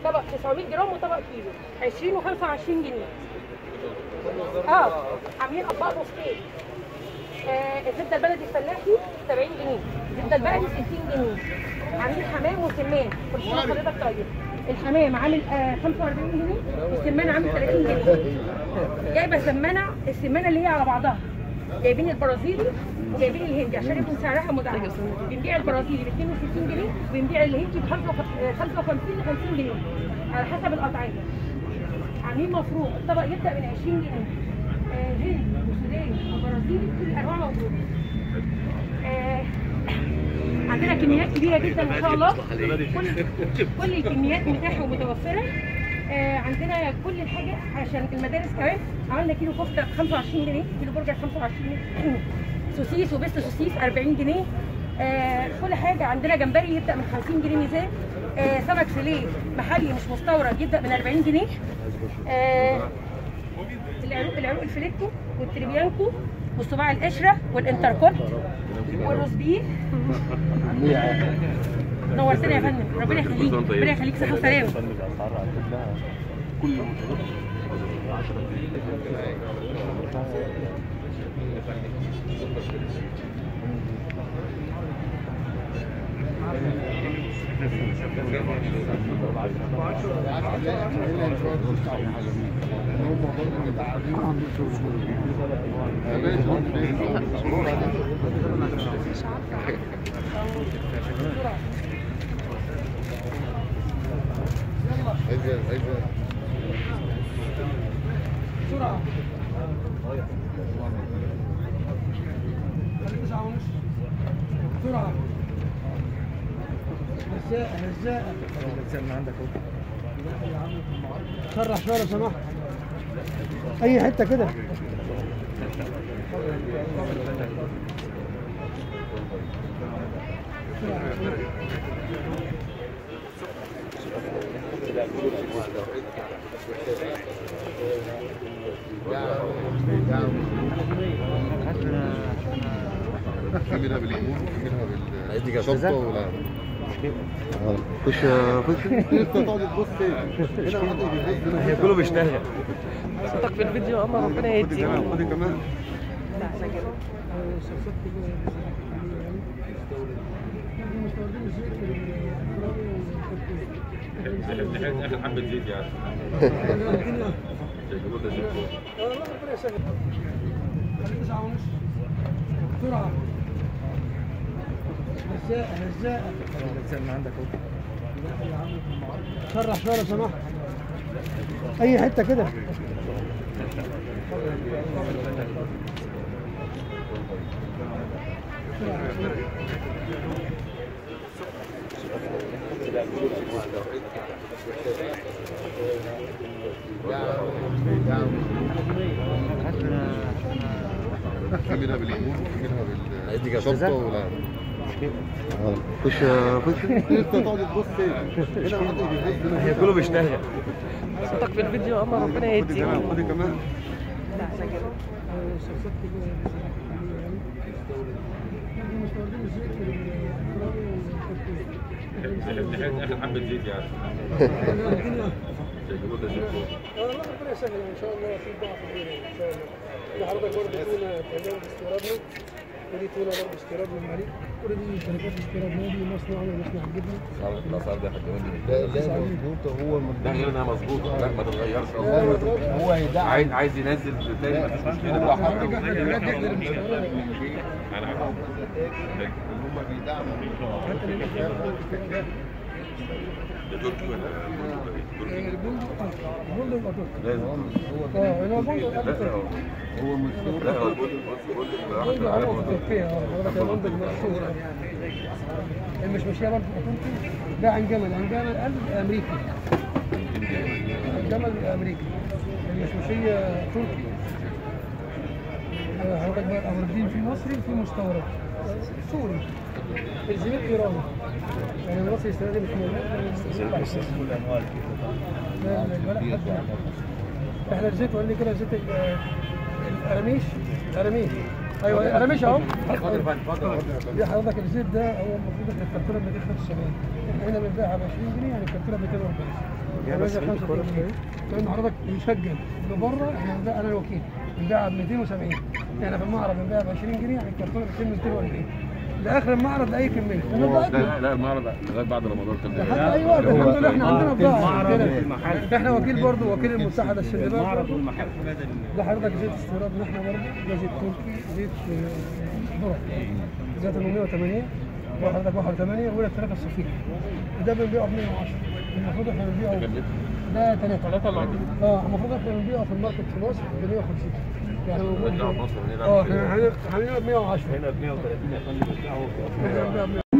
طبق 900 جرام وطبق كيلو 20 و25 جنيه اه عاملين اطباق بوفتيه آه الزبده البلدي الفلاحي 70 جنيه الزبده البلدي 60 جنيه عاملين حمام وسمان كل سنه حضرتك طيب الحمام عامل آه 45 جنيه والسمان عامل 30 جنيه جايبه سمانه السمانه اللي هي على بعضها جايبين البرازيلي وجايبين الهندي عشان يكون سعرها مدعم بنبيع البرازيلي ب 62 جنيه وبنبيع الهندي ب 55 ل 50 جنيه على حسب القطعيه عاملين مفروض الطبق يبدا من 20 جنيه آه هندي وسوداني وبرازيلي كل الانواع موجوده آه عندنا كميات كبيره جدا ما شاء الله كل كل الكميات متاحه ومتوفره آه عندنا كل الحاجه عشان المدارس كمان عملنا كيلو كفته ب 25 جنيه كيلو برجر 25 جنيه سوسيس وبيست سوسيس 40 جنيه آه كل حاجه عندنا جمبري يبدا من 50 جنيه ميزان آه سمك فيليه محلي مش مستورد يبدا من 40 جنيه آه العروق العروق الفليتو والتريبيانكو والصباع القشره والانتركوت والروز بيف نورتنا يا فندم ربنا يخليك ربنا يخليك صحه وسلامه بسرعة هزاء هزاء شرح شوية لو سمحت أي حتة كده كملها بالليمون وكملها عايز دي بالشطه جوزة؟ ولا خش خش انت تقعد تبص هنا حد بيهز هي كله بيشتغل صوتك في الفيديو اما ربنا خدي يهديك كمان خدي كمان اخر حبه زيت يعني ربنا يسهل تسعة ونص بسرعة هزاء هزاء شرح شوية لو سمحت أي حتة كده كملها بالليمون وكملها عايز دي بالشطه جوزة؟ ولا خش خش انت تقعد تبص هنا حد بيهز هي كله بيشتغل صوتك في الفيديو اما ربنا خدي يهديك كمان خدي كمان اخر حبه زيت يعني ربنا يسهل ان شاء الله في ضعف كبير ان شاء الله دي حضرتك برضه تونه تعملها باستيرادنا ودي تونه برضه استيراد من المريء كل دي شركات استيرادنا دي مصنعنا مصنع الجبنه الاسعار دي هتجنني لا لا مظبوطه هو ده غير انها مظبوطه لا ما تتغيرش هو هيدعم عايز عايز ينزل تاني مفيش مشكله براحته الحاجات دي غير مستورده على حسب هم بيدعموا ده تركي ولا تركي؟ البندق البندق يبقى تركي لازم اه هو البندق قبل لا تركي هو هو مستورد لا هو البندق بص بندق البندق عارف هو في تركيا اه حضرتك البندق مشهور المشمشيه برضه تركي ده عن جمل عن جمل قلب امريكي الجمل امريكي المشمشيه تركي آه، حضرتك بقى الأوردين في مصري وفي مستورد سوري الزميل ايراني يعني المصري السنه دي مش موجود كل انواع البلد احنا الزيت وقال لي كده زيت ال- القراميش قراميش ايوه انا مش اهو دي حضرتك الزيت ده هو المفروض احنا الكرتونه ب 275 احنا هنا بنبيعها ب 20 جنيه يعني الكرتونه ب 240 يعني بس 85 لان حضرتك مسجل بره احنا بنبيع انا الوكيل بنبيعها ب 270 احنا في المعرض بنبيعها ب 20 جنيه يعني الكرتونه ب 240 لاخر المعرض لاي كميه لأن بضاعتنا. لا لا المعرض لغايه بعد رمضان كان لحد اي وقت الحمد لله احنا عندنا بضاعه عندنا. احنا وكيل برضه وكيل المساعده السندباد المعرض والمحل ده حضرتك زيت استيراد من احنا برضه ده زيت تركي زيت آه، ذره زيت 880 وحضرتك 81 ولا 3 الصفيح ده بنبيعه ب 110 المفروض احنا بنبيعه ده 3 3 اه المفروض احنا بنبيعه في الماركت في مصر ب 150 يعني موجود بنبيعه في مصر هنا اه احنا هنبيعه ب 110 هنا ب 130 يا فندم بتاعه احنا بنبيعه ب